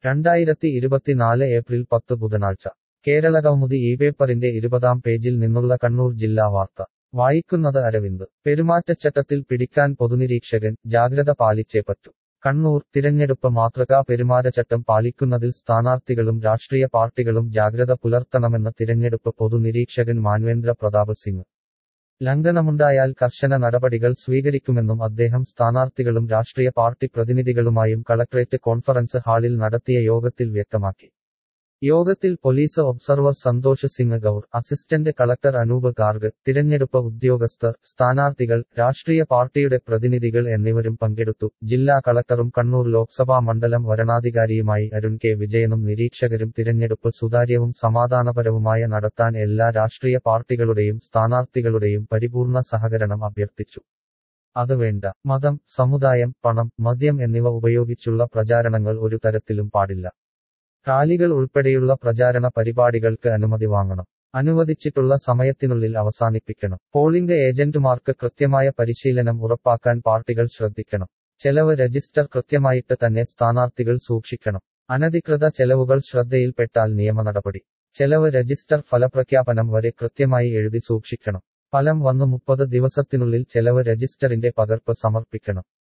രണ്ടായിരത്തി ഇരുപത്തിനാല് ഏപ്രിൽ പത്ത് ബുധനാഴ്ച കേരളകൗമുദി ഈ പേപ്പറിന്റെ ഇരുപതാം പേജിൽ നിന്നുള്ള കണ്ണൂർ ജില്ലാ വാർത്ത വായിക്കുന്നത് അരവിന്ദ് പെരുമാറ്റച്ചട്ടത്തിൽ പിടിക്കാൻ പൊതുനിരീക്ഷകൻ ജാഗ്രത പാലിച്ചേ പറ്റൂ കണ്ണൂർ തിരഞ്ഞെടുപ്പ് മാതൃകാ പെരുമാറ്റച്ചട്ടം പാലിക്കുന്നതിൽ സ്ഥാനാർത്ഥികളും രാഷ്ട്രീയ പാർട്ടികളും ജാഗ്രത പുലർത്തണമെന്ന് തിരഞ്ഞെടുപ്പ് പൊതുനിരീക്ഷകൻ മാൻവേന്ദ്ര പ്രതാപ് സിംഗ് ലംഘനമുണ്ടായാൽ കർശന നടപടികൾ സ്വീകരിക്കുമെന്നും അദ്ദേഹം സ്ഥാനാർത്ഥികളും രാഷ്ട്രീയ പാർട്ടി പ്രതിനിധികളുമായും കളക്ട്രേറ്റ് കോൺഫറൻസ് ഹാളിൽ നടത്തിയ യോഗത്തിൽ വ്യക്തമാക്കി യോഗത്തിൽ police observer Santosh Singh Gaur assistant collector Anoop Garg തിരഞ്ഞെടുപ്പ് ഉദ്യോഗസ്ഥർ സ്ഥാനാർത്ഥികൾ രാഷ്ട്രീയ പാർട്ടിയുടെ പ്രതിനിധികൾ എന്നിവരും പങ്കെടുത്തു ജില്ലാ കളക്ടറും കണ്ണൂർ ലോക്സഭാ മണ്ഡലം വരണാധികാരിയുമായി അരുൺ കെ വിജയനും നിരീക്ഷകരും തിരഞ്ഞെടുപ്പ് സുതാര്യവും സമാധാനപരവുമായ നടത്താൻ എല്ലാ രാഷ്ട്രീയ പാർട്ടികളുടെയും സ്ഥാനാർത്ഥികളുടെയും പരിപൂർണ സഹകരണം അഭ്യർത്ഥിച്ചു അത് വേണ്ട മതം സമുദായം പണം മദ്യം എന്നിവ ഉപയോഗിച്ചുള്ള പ്രചാരണങ്ങൾ ഒരു തരത്തിലും പാടില്ല റാലികൾ ഉൾപ്പെടെയുള്ള പ്രചാരണ പരിപാടികൾക്ക് അനുമതി വാങ്ങണം അനുവദിച്ചിട്ടുള്ള സമയത്തിനുള്ളിൽ അവസാനിപ്പിക്കണം പോളിംഗ് ഏജന്റുമാർക്ക് കൃത്യമായ പരിശീലനം ഉറപ്പാക്കാൻ പാർട്ടികൾ ശ്രദ്ധിക്കണം ചെലവ് രജിസ്റ്റർ കൃത്യമായിട്ട് തന്നെ സ്ഥാനാർത്ഥികൾ സൂക്ഷിക്കണം അനധികൃത ചെലവുകൾ ശ്രദ്ധയിൽപ്പെട്ടാൽ നിയമ നടപടി ചെലവ് രജിസ്റ്റർ ഫലപ്രഖ്യാപനം വരെ കൃത്യമായി എഴുതി സൂക്ഷിക്കണം ഫലം വന്നു മുപ്പത് ദിവസത്തിനുള്ളിൽ ചെലവ് രജിസ്റ്ററിന്റെ പകർപ്പ് സമർപ്പിക്കണം